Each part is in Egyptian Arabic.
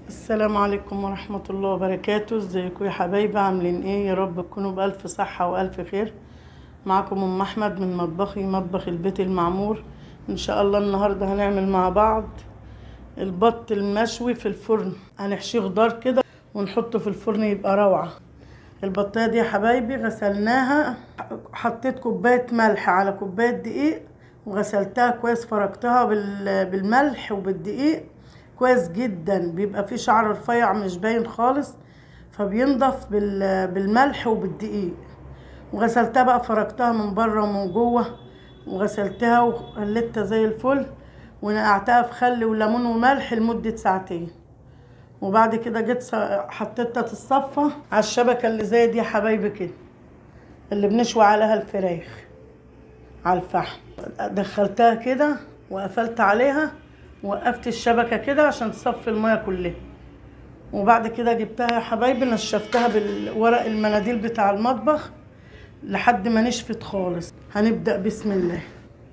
السلام عليكم ورحمة الله وبركاته ازيكم يا حبايبي عاملين ايه يا رب تكونوا بألف صحة وألف خير معكم أم أحمد من مطبخي مطبخ البيت المعمور إن شاء الله النهاردة هنعمل مع بعض البط المشوي في الفرن هنحشيه خضار كده ونحطه في الفرن يبقى روعة البطاية دي يا حبايبي غسلناها حطيت كوباية ملح على كوباية دقيق وغسلتها كويس فركتها بال- بالملح وبالدقيق كويس جدا بيبقى فيه شعر رفيع مش باين خالص فبينضف بال- بالملح وبالدقيق وغسلتها بقى فركتها من بره ومن جوه وغسلتها وقلتها زي الفل ونقعتها في خل وليمون وملح لمدة ساعتين وبعد كده جيت ص- حطيتها تتصفى على الشبكة اللي زي دي يا حبايبي كده اللي بنشوي عليها الفراخ على الفحم دخلتها كده وقفلت عليها وقفت الشبكة كده عشان تصفي المية كلها وبعد كده جبتها يا حبايبي نشفتها بالورق المناديل بتاع المطبخ لحد ما نشفت خالص هنبدأ بسم الله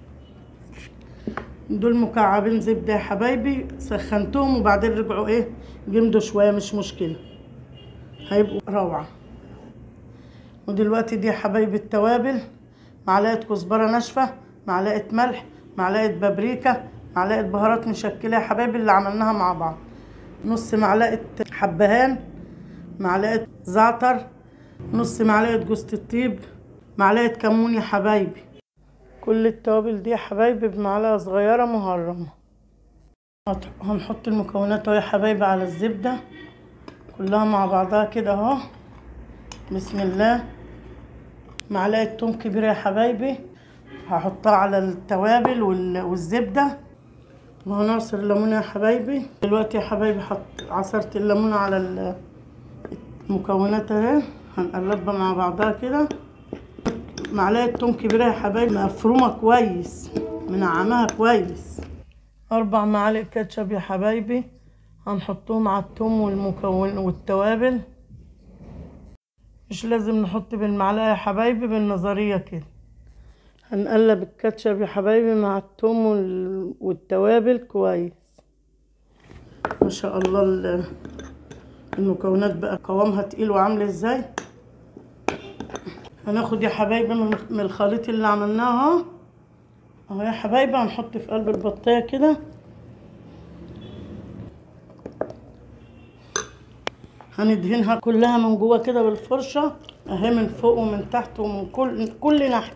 دول مكعبين زبدة يا حبايبي سخنتهم وبعدين رجعوا ايه جمدوا شوية مش مشكلة هيبقوا روعة ودلوقتي دي يا حبايبي التوابل معلقة كزبرة ناشفة معلقة ملح معلقة بابريكا معلقة بهارات مشكلة يا حبايبي اللي عملناها مع بعض نص معلقة حبهان معلقة زعتر نص معلقة جوز الطيب معلقة كمون يا حبايبي كل التوابل دي يا حبايبي بمعلقة صغيرة مهرمة هت- هنحط المكونات اهو يا حبايبي على الزبدة كلها مع بعضها كده اهو بسم الله معلقة توم كبيرة يا حبايبي هحطها على التوابل وال- والزبدة وهنعصر الليمون يا حبايبي دلوقتي يا حبايبي حط عصرت الليمون على ال- المكونات اهي هنقلبها مع بعضها كده معلقة توم كبيرة يا حبايبي مفرومة كويس منعماها كويس أربع معالق كاتشب يا حبايبي هنحطهم على التوم والمكون والتوابل مش لازم نحط بالمعلقة يا حبايبي بالنظرية كده هنقلب الكاتشب يا حبايبي مع التوم وال- والتوابل كويس ما شاء الله ال- المكونات بقى قوامها تقيل وعامل ازاي هناخد يا حبايبي من من الخليط اللي عملناه اهو اهو يا حبايبي هنحط في قلب البطايه كده هندهنها كلها من جوه كده بالفرشه اهي من فوق ومن تحت ومن كل كل ناحيه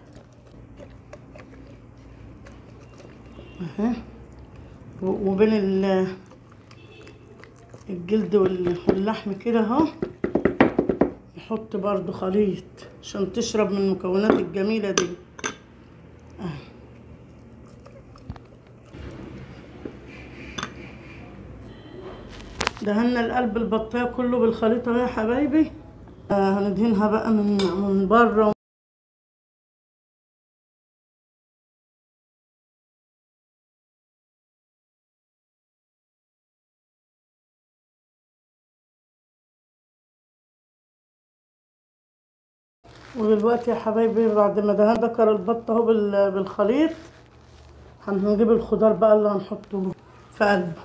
اهي و- وبين ال- الجلد وال- واللحم كده اهو نحط برضو خليط عشان تشرب من المكونات الجميلة دي آه. دهنا القلب البطاية كله بالخليط اهو يا حبايبي آه هندهنها بقى من من بره ودلوقتي يا حبايبي بعد ما دهنا ذكر البط اهو بال- بالخليط هنجيب الخضار بقى اللي هنحطه في قلبه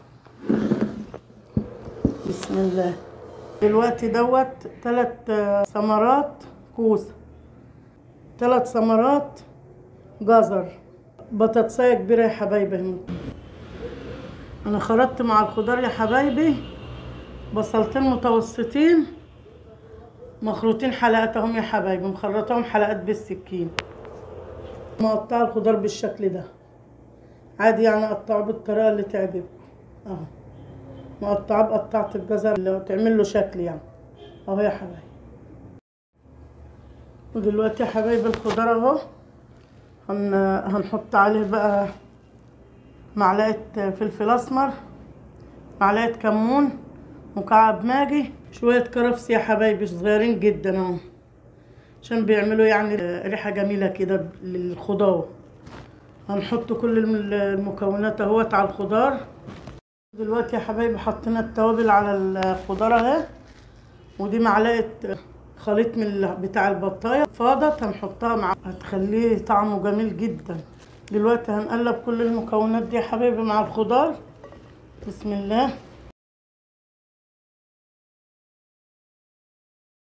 بسم الله دلوقتي دوت تلات آه، ثمرات كوسة تلات ثمرات جزر بطاطساية كبيرة يا حبايبي اهي. انا خلطت مع الخضار يا حبايبي بصلتين متوسطين مخروطين حلقات اهم يا حبايبي مخرطاهم حلقات بالسكين مقطعه الخضار بالشكل ده عادي يعني قطعه بالطريقه اللي تعجبكم اهو مقطعه بقطعه الجزر اللي تعمل له شكل يعني اهو يا حبايبي ودلوقتي يا حبايبي الخضار اهو هن... هنحط عليه بقى معلقه فلفل اسمر معلقه كمون مكعب ماجي شوية كرفس يا حبايبي صغيرين جدا اهو عشان بيعملوا يعني ريحة جميلة كده للخضار هنحط كل الم- المكونات اهوت على الخضار دلوقتي يا حبايبي حطينا التوابل على الخضار اهي ودي معلقة خليط من ال- بتاع البطاية فاضت هنحطها مع هتخليه طعمه جميل جدا دلوقتي هنقلب كل المكونات دي يا حبايبي مع الخضار بسم الله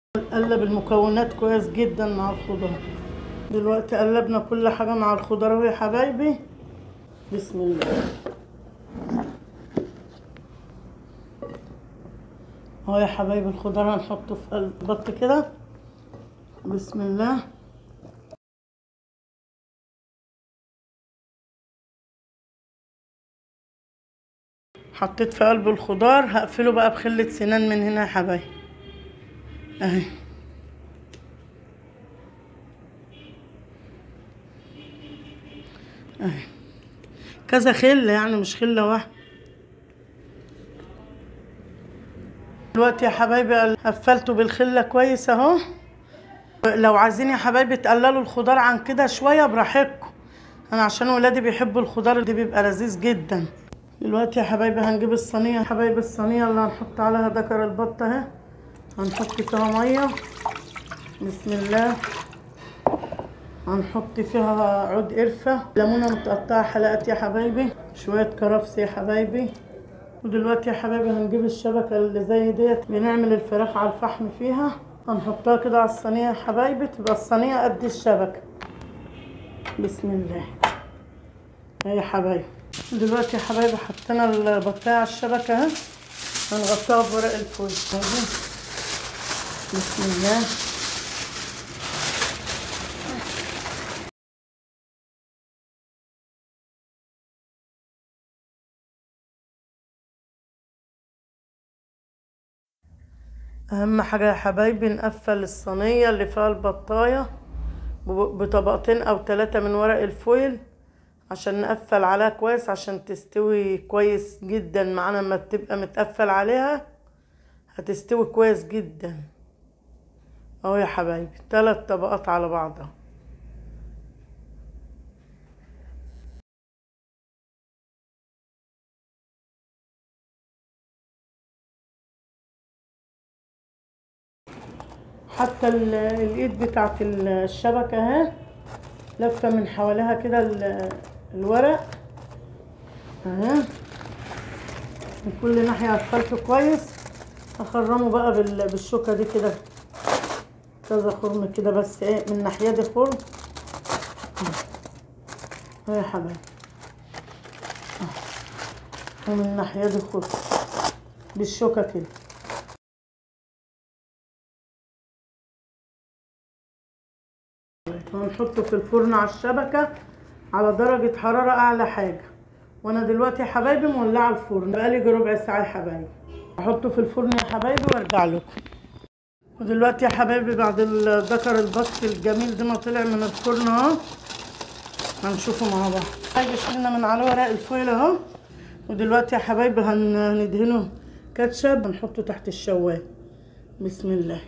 نقلب المكونات كويس جدا مع الخضار دلوقتي قلبنا كل حاجة مع الخضار اهو يا حبايبي بسم الله اهو يا حبايبي الخضار هنحطه في قلب البط كده بسم الله حطيت في قلب الخضار هقفله بقى بخلة سنان من هنا يا حبايبي اهي اهي كذا خلة يعني مش خلة واحدة دلوقتي يا حبايبي قفلته بالخلة كويس اهو لو عايزين يا حبايبي تقللوا الخضار عن كده شوية براحتكم انا عشان ولادي بيحبوا الخضار ده بيبقى لذيذ جدا دلوقتي يا حبايبي هنجيب الصينية يا حبايبي الصينية اللي هنحط عليها ذكر البط اهي هنحط فيها مية بسم الله هنحط فيها عود قرفة ليمونة متقطعة حلقات يا حبايبي شوية كرفس يا حبايبي ودلوقتي يا حبايبي هنجيب الشبكة اللي زي ديت بنعمل الفراخ على الفحم فيها هنحطها كده على الصينية يا حبايبي تبقى الصينية قد الشبكة بسم الله اهي يا حبايبي دلوقتي يا حبايبي حطينا البطاية على الشبكة اهي هنغطيها بورق الفويل اهي بسم الله اهم حاجة يا حبايبي نقفل الصينية اللي فيها البطاية بطبقتين او ثلاثة من ورق الفويل عشان نقفل عليها كويس عشان تستوي كويس جدا معانا لما تبقى متقفل عليها هتستوي كويس جدا اهو يا حبايبي ثلاث طبقات على بعضها حتى الايد بتاعت الشبكة اهي لفة من حواليها كده الورق اهي من كل ناحية قفلته كويس اخرمه بقى بالشوكة دي كده كذا خرم كده بس ايه من ناحية دي خرم اهي يا حبايبي ومن الناحية دي خرم بالشوكة كده هنحطه في الفرن على الشبكة على درجة حرارة أعلى حاجة وأنا دلوقتي يا حبايبي مولعة الفرن بقالي ربع ساعة يا حبايبي أحطه في الفرن يا حبايبي وأرجع لكم ودلوقتي يا حبايبي بعد الذكر البط الجميل ده ما طلع من الفرن أهو هنشوفه مع بعض حاجة شلنا من على ورق الفويل أهو ودلوقتي يا حبايبي هندهنه كاتشب هنحطه تحت الشواية بسم الله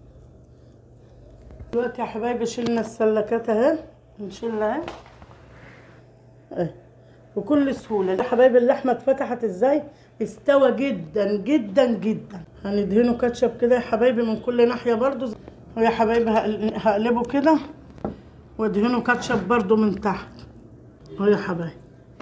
دلوقتي يا حبايبي شلنا السلكات اهي نشيلها اهي اهي بكل سهولة يا حبايبي اللحمة اتفتحت ازاي استوى جدا جدا جدا هندهنه كاتشب كده يا حبايبي من كل ناحية برضو ويا حبايبي هقلبه كده وادهنه كاتشب برضو من تحت اهو يا حبايبي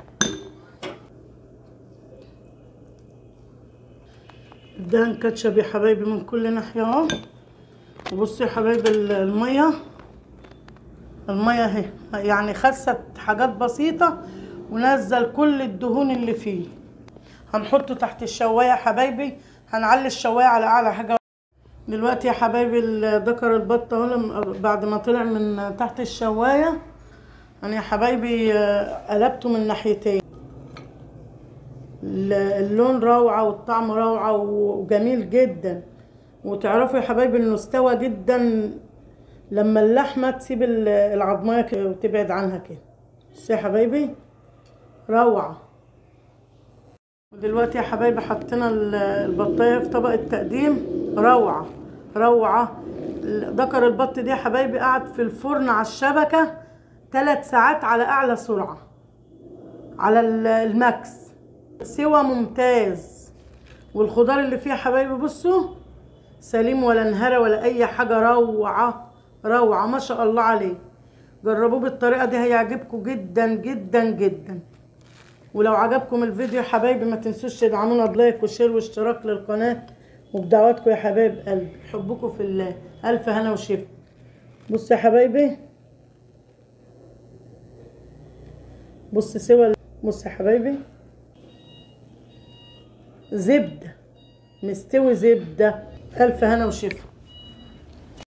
ادهن كاتشب يا حبايبي من كل ناحية اهو وبصوا يا حبايبي المية المية اهي يعني خست حاجات بسيطة ونزل كل الدهون اللي فيه هنحطه تحت الشواية يا حبايبي هنعلي الشواية على أعلى حاجة دلوقتي يا حبايبي ذكر البط اهو بعد ما طلع من تحت الشواية أنا يا حبايبي قلبته من ناحيتين اللون روعة والطعم روعة وجميل جدا وتعرفوا يا حبايبي انه استوى جدا لما اللحمه تسيب العظمايه وتبعد عنها كده بس يا حبايبي روعه ودلوقتي يا حبايبي حطينا البطايه في طبق التقديم روعه روعه ذكر البط دي يا حبايبي قعد في الفرن على الشبكه ثلاث ساعات على اعلى سرعه على الماكس سوى ممتاز والخضار اللي فيه يا حبايبي بصوا سليم ولا انهرى ولا اي حاجه روعه روعه ما شاء الله عليه جربوه بالطريقه دي هيعجبكم جدا جدا جدا ولو عجبكم الفيديو يا حبايبي ما تنسوش تدعمونا بلايك وشير واشتراك للقناه وبدعواتكم يا حبايب قلبي حبكم في الله الف هنا وشفا بص يا حبايبي بص سوى بص يا حبايبي زبده مستوي زبده الف هنا وشفا